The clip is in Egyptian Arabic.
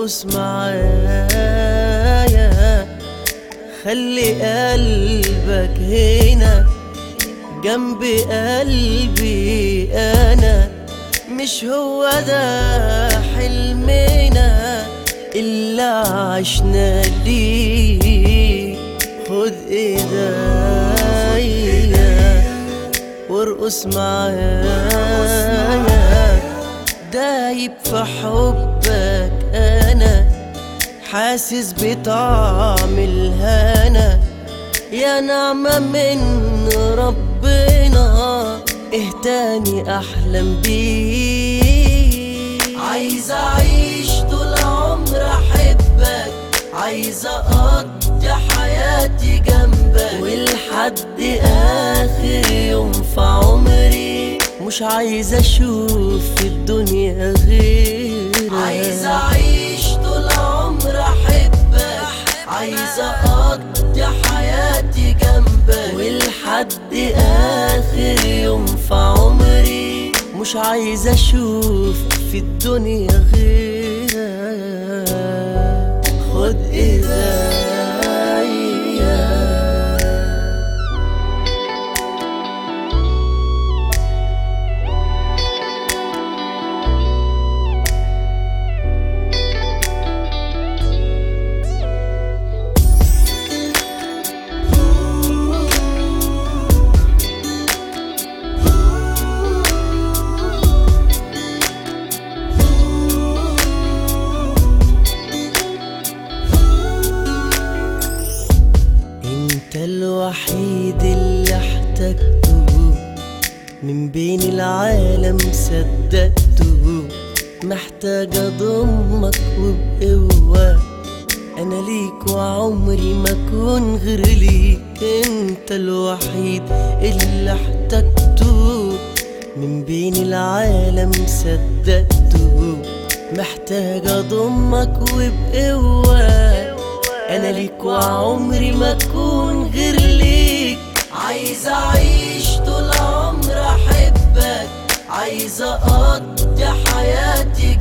وارقص معايا خلي قلبك هنا جنب قلبي انا مش هو ده حلمنا اللي عشنا ليه خد ايديا وارقص معايا دايب في حبك انا حاسس بطعم الهنا يا نعمة من ربنا ايه تاني احلم بيه عايز اعيش طول عمر احبك عايز اقضي حياتي جنبك ولحد اخر يوم في عمري مش عايز اشوف في الدنيا غيرك عايز اعيش طول عمر احبك عايز اقضي حياتي جنبك ولحد اخر يوم في عمري مش عايز اشوف في الدنيا غيرك خد ايديا انت الوحيد اللي احتجته من بين العالم صدقته محتاج اضمك وبقوة انا ليك وعمري ما اكون غير ليك انت الوحيد اللي احتجته من بين العالم صدقته محتاج اضمك وبقوة انا ليك وعمري ما اكون غير ليك عايز اعيش طول عمري احبك عايز اقضي حياتي